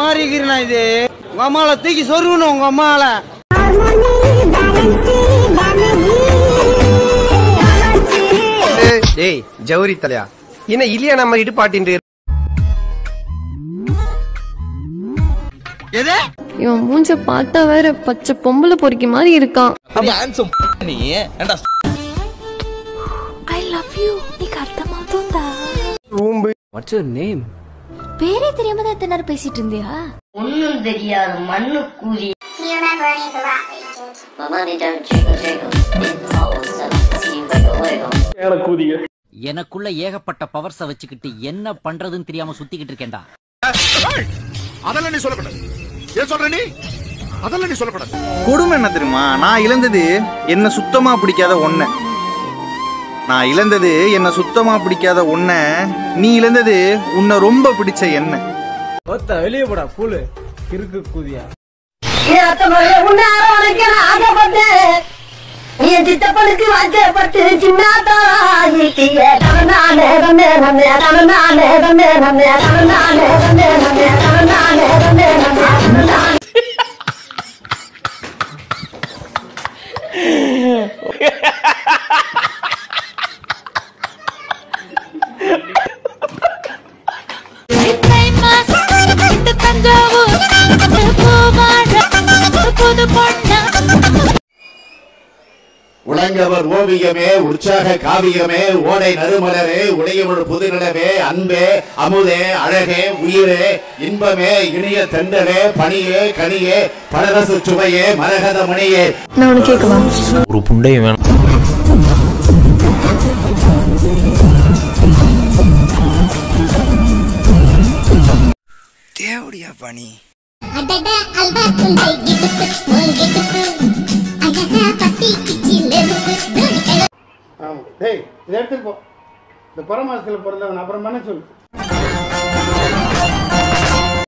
மாதிரி இருக்கிறேன் இது உங்க அம்மால தூக்கி சொருகணும் உங்க அம்மால டேய் ஜவுரி தலையா என்ன இல்லையா நம்ம இடுப்பாட்டின் எது இவன் மூஞ்ச பார்த்தா வேற பச்சை பொம்பளை பொறுக்கி மாதிரி இருக்கான் ఐ లవ్ యూ నీకు అర్థమవుతుందా வாட்ஸ் யுவர் நேம் பேரே தெரியாம தான் எத்தனை நேரம் பேசிட்டு இருந்தியா ஒன்னும் தெரியாது மண்ணு கூலி எனக்குள்ள ஏகப்பட்ட பவர்ஸ வச்சுக்கிட்டு என்ன பண்றதுன்னு தெரியாம சுத்திக்கிட்டு இருக்கேன்டா அதெல்லாம் நீ சொல்லக்கூடாது ஏன் சொல்ற நீ அதெல்லாம் நீ சொல்லக்கூடாது கொடுமை என்ன தெரியுமா நான் இழந்தது என்ன சுத்தமா பிடிக்காத ஒன்ன நான் இழந்தது என்ன சுத்தமா பிடிக்காத ஒன்ன நீ இழந்தது உன்னை ரொம்ப பிடிச்ச என்ன வெளியே போடா கூலு கிறுக்கு கூதியா என் சித்தப்பனுக்கு வாக்கப்பட்டு சின்ன தாராயிட்டிய தவனானே ரமே ரமே தவனானே ரமே ரமே தவனானே ரமே ரமே தவனானே ரமே ரமே தவனானே உலங்கவர் ஓவியமே உற்சாக காவியமே ஓடை நறுமலரே உடையவள் புதுநிலவே அன்பே அமுதே அழகே உயிரே இன்பமே இனிய தெண்டலே பணியே கனியே பலரசு சுவையே மரகத மணியே நான் உனக்கு கேட்கவா ஒரு புண்டைய வேணும் தேவடியா பணி டேய் இதை எடுத்துட்டு போ இந்த பரமாசத்துல பிறந்தவன் அப்புறம் பண்ண சொல்லு